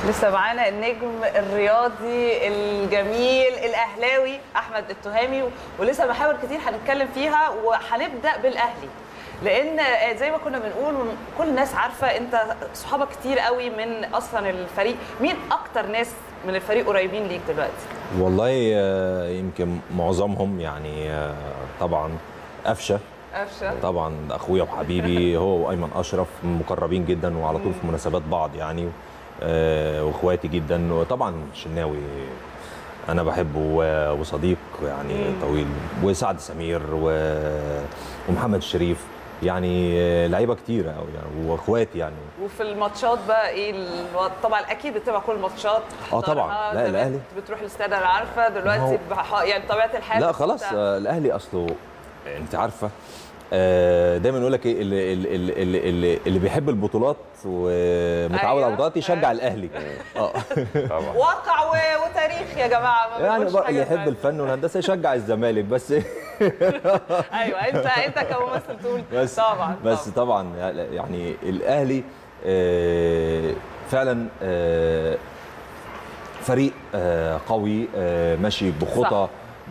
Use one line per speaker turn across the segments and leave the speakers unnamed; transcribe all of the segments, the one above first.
لسه معانا النجم الرياضي الجميل الاهلاوي احمد التهامي ولسه محاور كتير هنتكلم فيها وهنبدا بالاهلي لان زي ما كنا بنقول كل الناس عارفه انت صحابك كتير قوي من اصلا الفريق مين اكتر ناس من الفريق قريبين ليك دلوقتي
والله آه، يمكن معظمهم يعني آه، طبعا قفشه
قفشه
طبعا ده اخويا وحبيبي هو وايمن اشرف مقربين جدا وعلى طول في مناسبات بعض يعني آه، واخواتي جدا وطبعا شناوي انا بحبه و- وصديق يعني طويل وسعد سمير و- ومحمد الشريف يعني آه، لعيبه كتيره قوي يعني واخواتي يعني
وفي الماتشات بقى ايه الوضع؟ طبعا اكيد بتبقى كل الماتشات
آه طبعاً.
تحضرها،
لا،
زمان
الأهلي.
بتروح الاستاد انا عارفه
ما
دلوقتي
هو-
بح- يعني طبيعه الحال
لا
بس
خلاص
أنت-
آه، الاهلي اصله انت عارفه آه، دايما يقول لك ايه اللي, اللي, اللي, اللي, اللي بيحب البطولات ومتعود
أيوة.
على البطولات يشجع الاهلي اه
طبعا
واقع و- وتاريخ يا جماعه ما
يعني
بنقولش
بقى
حاجة
اللي يحب
تانية.
الفن والهندسه يشجع الزمالك بس
ايوه انت انت كممثل تقول
بس
طبعا
بس
طبعا.
طبعا يعني الاهلي آه، فعلا آه، فريق آه، قوي آه، ماشي بخطى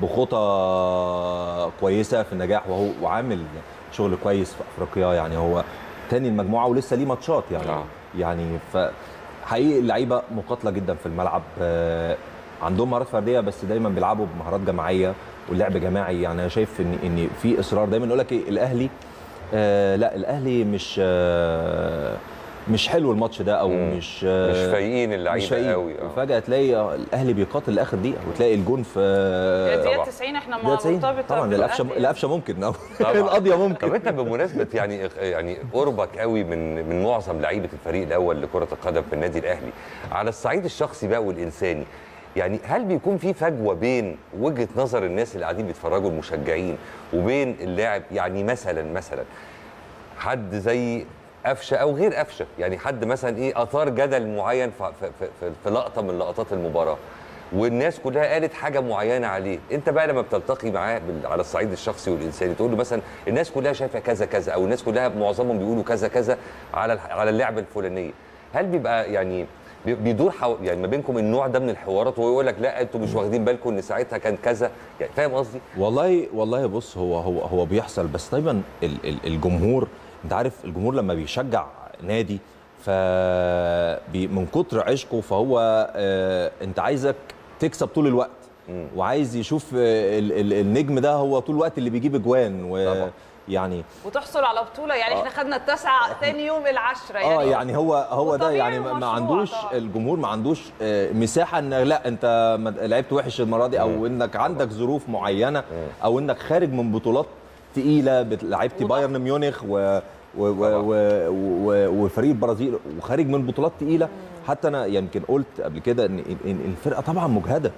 بخطى كويسه في النجاح وهو وعامل شغل كويس في افريقيا يعني هو تاني المجموعه ولسه ليه ماتشات يعني
آه.
يعني ف حقيقي اللعيبه مقاتله جدا في الملعب آه، عندهم مهارات فرديه بس دايما بيلعبوا بمهارات جماعيه واللعب جماعي يعني انا شايف ان ان في اصرار دايما يقول لك ايه الاهلي آه لا الاهلي مش آه مش حلو الماتش ده او
مم.
مش آه
مش فايقين
مش
اللعيبه
فايق
قوي اه
وفجاه تلاقي الاهلي بيقاتل لاخر دقيقه وتلاقي الجون في
دقيقه
طبعا.
90 احنا
دقيقة 90
مرتبطه
طبعا القفشه
بالأهلي.
القفشه ممكن أو
طبعاً.
القضيه
طب
ممكن
انت بمناسبه يعني يعني قربك قوي من من معظم لعيبه الفريق الاول لكره القدم في النادي الاهلي على الصعيد الشخصي بقى والانساني يعني هل بيكون في فجوه بين وجهه نظر الناس اللي قاعدين بيتفرجوا المشجعين وبين اللاعب يعني مثلا مثلا حد زي قفشه او غير قفشه يعني حد مثلا ايه اثار جدل معين في, في, في, في لقطه من لقطات المباراه والناس كلها قالت حاجه معينه عليه انت بقى لما بتلتقي معاه بال- على الصعيد الشخصي والانساني تقول له مثلا الناس كلها شايفه كذا كذا او الناس كلها معظمهم بيقولوا كذا كذا على الح- على اللعبه الفلانيه هل بيبقى يعني بي- بيدور حو... يعني ما بينكم النوع ده من الحوارات وهو يقول لك لا انتوا مش واخدين بالكم ان ساعتها كان كذا يعني فاهم قصدي
والله والله بص هو هو هو بيحصل بس دايما ال- ال- الجمهور انت عارف الجمهور لما بيشجع نادي ف بي- من كتر عشقه فهو آه، انت عايزك تكسب طول الوقت
مم.
وعايز يشوف آه، ال- ال- النجم ده هو طول الوقت اللي بيجيب اجوان
طبعا.
ويعني
وتحصل على بطوله يعني احنا خدنا التاسعه تاني يوم العشره يعني
اه يعني هو هو ده
وطبيعي
يعني ما- ما
ومشروع
عندوش
طبعاً.
الجمهور ما عندوش آه، مساحه ان لا انت ما- لعبت وحش المره دي او انك عندك ظروف معينه او انك خارج من بطولات تقيله بت- لعبت
وضغط.
بايرن ميونخ و و و
طبعاً.
و و وفريق البرازيل وخارج من بطولات تقيله حتى انا يمكن قلت قبل كده ان إن- إن الفرقه طبعا مجهده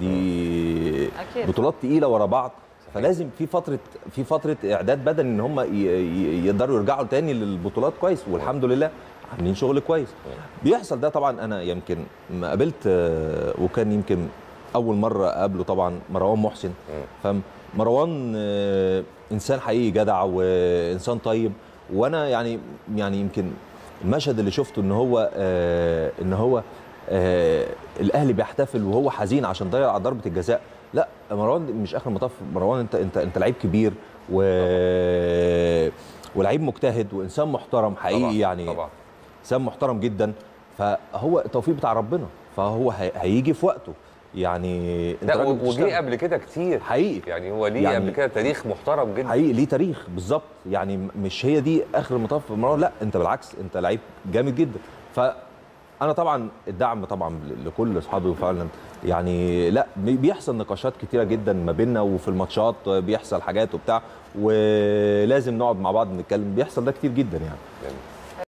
دي
أكيد.
بطولات تقيله ورا بعض فلازم في فتره في فتره اعداد بدني ان هم ي- ي- يقدروا يرجعوا تاني للبطولات كويس والحمد لله عاملين شغل كويس بيحصل ده طبعا انا يمكن ما قابلت آه، وكان يمكن اول مره اقابله طبعا مروان محسن فمروان آه، انسان حقيقي جدع وانسان طيب وانا يعني يعني يمكن المشهد اللي شفته ان هو آه، ان هو آه، الاهلي بيحتفل وهو حزين عشان ضيع ضربه الجزاء لا مروان مش اخر المطاف مروان انت انت انت لعيب كبير و ولعيب مجتهد وانسان محترم حقيقي
طبعاً،
يعني
طبعا
انسان محترم جدا فهو التوفيق بتاع ربنا فهو هي- هيجي في وقته يعني انت
لا
راجل
و-
بتشتغل.
وجه قبل كده كتير
حقيقي
يعني هو ليه
يعني-
قبل كده تاريخ محترم جدا
حقيقي ليه تاريخ بالظبط يعني م- مش هي دي اخر المطاف في مروان لا انت بالعكس انت لعيب جامد جدا فانا طبعا الدعم طبعا ل- لكل اصحابي وفعلا يعني لا بي- بيحصل نقاشات كتيره جدا ما بيننا وفي الماتشات بيحصل حاجات وبتاع ولازم نقعد مع بعض نتكلم بيحصل ده كتير جدا يعني
جميل.